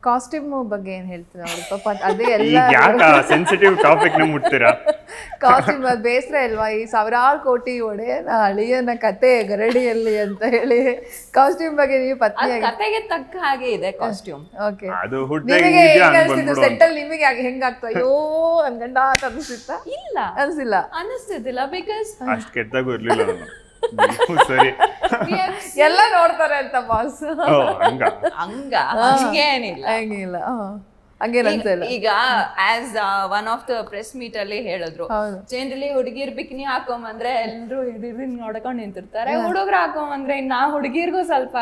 Costume ಬಗ್ಗೆ ಏನ್ ಹೇಳ್ತೀನಿ ಅವ್ರು ಪಾಪ ಅದೇ ಎಲ್ಲ ಈಗ ಯಾಕೆ ಸೆನ್ಸಿಟಿವ್ ಟಾಪಿಕ್ ನ ಮುಟ್ತೀರಾ ಕಾಸ್ಟ್ಯೂಮ್ ಬೇಸರ ಅಲ್ವಾ ಈ ಸಾವಿರಾರು ಕೋಟಿ ಒಡೆಯನ ಅಳಿಯನ ಕತೆ ಗರಡಿಯಲ್ಲಿ ಅಂತ ಹೇಳಿ ಕಾಸ್ಟ್ಯೂಮ್ ಬಗ್ಗೆ ನೀವು ಅದ್ ಪತ್ನಿಯಾಗಿ ಕತೆಗೆ ತಕ್ಕ ಹಾಗೆ ಇದೆ ಕಾಸ್ಟ್ಯೂಮ್ ಓಕೆ ಅದು ಹುಟ್ಟಾಗ ನಿಮಗೆ ಹಿಂಗಿದ್ಯಾ ಹೆಂಗ್ ಹಂಗ್ ಅನ್ಸ್ತಿತ್ತು ಬಂದ್ಬಿಡು ಅಂತ. ಸೆಟ್ಟಲ್ ನಿಮಗೆ ಆಗ ಹೆಂಗ್ ಆಗ್ತಾ ಅಯ್ಯೋ ನನ್ ಗಂಡ ಅಂತ ಅನ್ಸ್ತಿತ್ತ ಇಲ್ಲ ಅನ್ಸಿಲ್ಲ ಅನಿಸ್ತಿದ್ದಿಲ್ಲ ಬಿಕಾಸ್ ಅಷ್ಟ್ ಕೆಟ್ಟಾಗೂ ಇರ್ಲಿಲ್ಲ ನಾನು ನೀವು ಸರಿ ಎಲ್ಲ ನೋಡ್ತಾರೆ ಅಂತ ಬಾಸ್ ಓ ಹಂಗ ಹಂಗ ಹಂಗೇನಿಲ್ಲ ಹಂಗಿಲ್ಲ ಹಂಗೇನ್ ಅನ್ಸಿಲ್ಲ ಈಗ as one of the press meet ಅಲ್ಲಿ ಹೇಳಿದ್ರು ಹೌದು. ಜನರಲಿ ಹುಡುಗಿರ್ ಬಿಕಿನಿ ಹಾಕೊಂಬಂದ್ರೆ ಎಲ್ರು ಹಿಡಿದು ನೋಡ್ಕೊಂಡ್ ನಿಂತಿರ್ತಾರೆ ಹುಡುಗರು ಹಾಕೊಂಬಂದ್ರೆ ಇನ್ನ ಹುಡುಗಿರ್ಗೂ ಸ್ವಲ್ಪ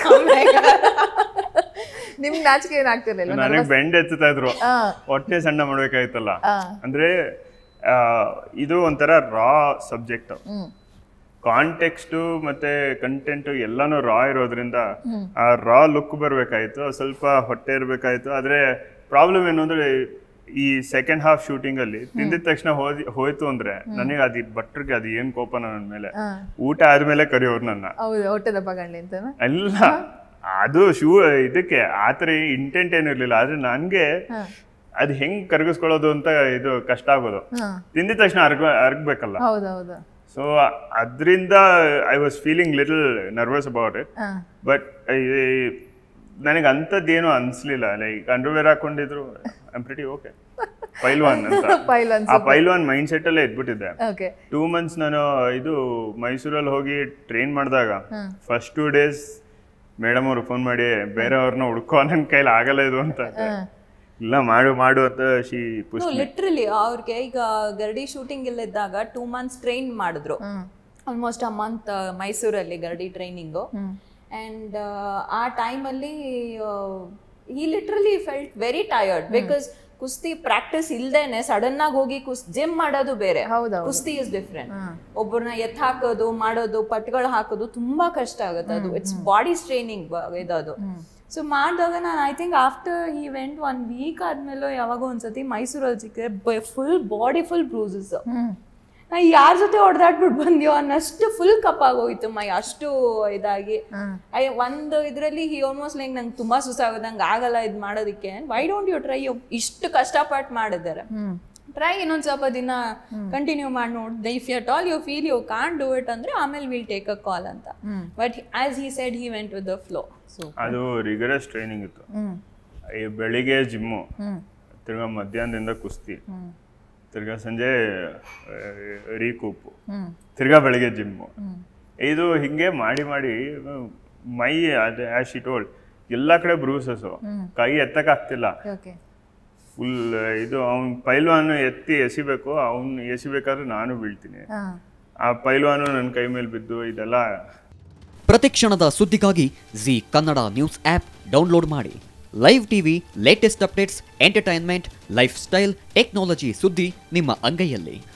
ನಿಮ್ಗೆ ನಾಚಿಕೆ ಏನಾಗ್ತಿರ್ಲಿಲ್ಲ ನನಗೆ ಬೆಂಡ್ ಎತ್ತುತ್ತಾ ಇದ್ರು ಹಾ ಹೊಟ್ಟೆ ಸಣ್ಣ ಮಾಡ್ಬೇಕಾಯ್ತಲ್ಲ ಹಾ. ಅಂದ್ರೆ ಆ, ಇದು ಒಂಥರ ರಾ ಸಬ್ಜೆಕ್ಟ್ ಹ್ಮ್ ಕಾಂಟೆಕ್ಸ್ಟ್ ಮತ್ತೆ ಕಂಟೆಂಟ್ ಎಲ್ಲಾನು ರಾ ಇರೋದ್ರಿಂದ ಆ ರಾ ಲುಕ್ ಬರ್ಬೇಕಾಯ್ತು ಸ್ವಲ್ಪ ಹೊಟ್ಟೆ ಇರ್ಬೇಕಾಯ್ತು ಆದ್ರೆ ಪ್ರಾಬ್ಲಮ್ ಏನು ಅಂದ್ರೆ ಈ ಸೆಕೆಂಡ್ ಹಾಫ್ ಶೂಟಿಂಗ್ ಅಲ್ಲಿ ತಿಂದಿದ ತಕ್ಷಣ ಹೋದಿ ಹೋಯ್ತು ಅಂದ್ರೆ ನನಗೆ ಅದು ಭಟ್ರಿಗೆ ಅದು ಏನ್ ಕೋಪ ನನ್ನ ಮೇಲೆ ಹಾ. ಊಟ ಆದ್ಮೇಲೆ ಕರಿಯೋರು ನನ್ನ ಹೌದು ಹೊಟ್ಟೆ ದಪ್ಪ ಗಂಡ್ಲಿ ಅಂತನಾ ಅಲ್ಲ ಅದು ಶೂ ಇದಕ್ಕೆ ಆತರ ಇಂಟೆಂಟ್ ಏನು ಇರ್ಲಿಲ್ಲ ಆದ್ರೆ ನನ್ಗೆ ಅದ್ ಹೆಂಗ್ ಕರಗಿಸ್ಕೊಳ್ಳೋದು ಅಂತ ಇದು ಕಷ್ಟ ಆಗೋದು ಹಾ ತಿಂದಿದ ತಕ್ಷಣ ಅರ್ಗ ಅರ್ಗ್ಬೇಕಲ್ಲ ಹೌದೌದು ಸೊ ಅದರಿಂದ I was feeling little nervous about it ಹಾ ಬಟ್ ನನಗೆ ಅಂಥದ್ದೇನು ಅನ್ಸ್ಲಿಲ್ಲ ಲೈಕ್ ಅಂಡರ್ವೇರ್ ಹಾಕೊಂಡಿದ್ರು ಐಮ್ ಪ್ರಿಟಿ ಓಕೆ ಪೈಲ್ವಾನ್ ಅಂತ ಪೈಲನ್ ಆ ಪೈಲ್ವಾನ್ ಮೈಂಡ್ ಸೆಟ್ ಅಲ್ಲೇ ಇದ್ಬಿಟ್ಟಿದ್ದೆ ಓಕೆ ಟೂ ಮಂತ್ಸ್ ನಾನು ಇದು ಮೈಸೂರಲ್ಲಿ ಹೋಗಿ ಟ್ರೈನ್ ಮಾಡಿದಾಗ ಫಸ್ಟ್ ಟೂ ಡೇಸ್ ಮೇಡಮ್ ಅವ್ರು ಫೋನ್ ಮಾಡಿ ಬೇರೆಯವ್ರನ್ನ ಹುಡ್ಕೋ ನನ್ನ ಕೈಲಿ ಆಗಲ್ಲ ಇದು ಅಂತ ಇಲ್ಲ ಮಾಡು ಮಾಡು ಅಂತ ಶಿ ಪುಷ್ ಲಿಟ್ರಲಿ ಅವ್ರಿಗೆ ಈಗ ಗರಡಿ ಶೂಟಿಂಗ್ ಇಲ್ಲ ಇದ್ದಾಗ ಟೂ ಮಂತ್ಸ್ ಟ್ರೈನ್ ಮಾಡಿದ್ರು ಆಲ್ಮೋಸ್ಟ್ ಅ ಮಂತ್ ಮೈಸೂರಲ್ಲಿ ಗರಡಿ ಟ್ರೈನಿಂಗು ಅಂಡ್ ಆ ಟೈಮಲ್ಲಿ ಈ literally felt very tired because ಕುಸ್ತಿ ಪ್ರಾಕ್ಟೀಸ್ ಇಲ್ದೇನೆ ಸಡನ್ ಆಗಿ ಹೋಗಿ ಕುಸ್ ಜಿಮ್ ಮಾಡೋದು ಬೇರೆ ಹೌದೌದು. ಕುಸ್ತಿ ಇಸ್ ಡಿಫ್ರೆಂಟ್ ಒಬ್ಬರನ್ನ ಎತ್ ಹಾಕೋದು ಮಾಡೋದು ಪಟ್ಗಳು ಹಾಕೋದು ತುಂಬಾ ಕಷ್ಟ ಆಗುತ್ತೆ ಅದು ಇಟ್ಸ್ ಬಾಡಿ ಸ್ಟ್ರೈನಿಂಗ್ ಇದದು ಸೊ ಮಾಡಿದಾಗ ನಾನು ಐ ಥಿಂಕ್ ಆಫ್ಟರ್ ಈ ವೆಂಟ್ ಒನ್ ವೀಕ್ ಆದ್ಮೇಲೆ ಯಾವಾಗ ಒಂದ್ಸತಿ ಮೈಸೂರಲ್ಲಿ ಸಿಕ್ಕಿದ್ರೆ ಫುಲ್ ಬಾಡಿ ಫುಲ್ ಬ್ರೂಸಸ್ ನಾ ಯಾರ ಜೊತೆ ಹೊಡೆದಾಡ್ಬಿಟ್ಟು ಬಂದ್ಯೋ ಅನ್ನಷ್ಟು ಫುಲ್ ಕಪ್ಪಾಗೋಯ್ತು ಮೈ ಅಷ್ಟು ಇದಾಗಿ ಐ ಒಂದು ಇದರಲ್ಲಿ ಹಿ ಆಲ್ಮೋಸ್ಟ್ ಲೈಕ್ ನಂಗೆ ತುಂಬಾ ಸುಸ್ತಾಗೋದಂಗೆ ಆಗಲ್ಲ ಇದು ಮಾಡೋದಕ್ಕೆ ವೈ ಡೋಂಟ್ ಯು ಟ್ರೈ ಇಷ್ಟು ಕಷ್ಟಪಟ್ಟು ಮಾಡಿದ್ದಾರೆ ಟ್ರೈ ಇನ್ನೊಂದು ಸ್ವಲ್ಪ ದಿನ ಕಂಟಿನ್ಯೂ ಮಾಡಿ ನೋಡಿ if at all you feel you can do it ಅಂದ್ರೆ ಆಮೇಲೆ ವಿಲ್ ಟೇಕ್ ಅ ಕಾಲ್ ಅಂತ but as he said he went with the flow so ಅದು ರಿಗರಸ್ ಟ್ರೈನಿಂಗ್ ಇತ್ತು ಈ ಬೆಳಿಗ್ಗೆ ಜಿಮ್ಮು ತಿರ್ಗಾ ಮಧ್ಯಾಹ್ನದಿಂದ ಕುಸ್ತಿ ತಿರ್ಗಾ ಸಂಜೆ ರೀಕೂಪು ತಿರ್ಗಾ ಬೆಳಿಗ್ಗೆ ಜಿಮ್ಮು ಇದು ಹಿಂಗೆ ಮಾಡಿ ಮಾಡಿ ಮೈ ಅದೇ ಆಶ್ ಇಟ್ ಓಲ್ಡ್ ಎಲ್ಲ ಕಡೆ ಬ್ರೂಸಸ್ಸು ಕೈ ಎತ್ತಕ್ ಆಗ್ತಿಲ್ಲ ಓಕೆ ಫುಲ್ ಇದು ಅವ್ನ್ ಪೈಲ್ವಾನು ಎತ್ತಿ ಎಸಿಬೇಕು ಅವ್ನು ಎಸಿಬೇಕಾದ್ರೆ ನಾನು ಬೀಳ್ತೀನಿ ಹಾ ಆ ಪೈಲ್ವಾನು ನನ್ನ ಕೈ ಮೇಲೆ ಬಿದ್ದು ಇದೆಲ್ಲ ಪ್ರತಿಕ್ಷಣದ ಸುದ್ದಿಗಾಗಿ Zee Kannada news app download ಮಾಡಿ live TV latest updates entertainment lifestyle technology ಸುದ್ದಿ ನಿಮ್ಮ ಅಂಗೈಯಲ್ಲಿ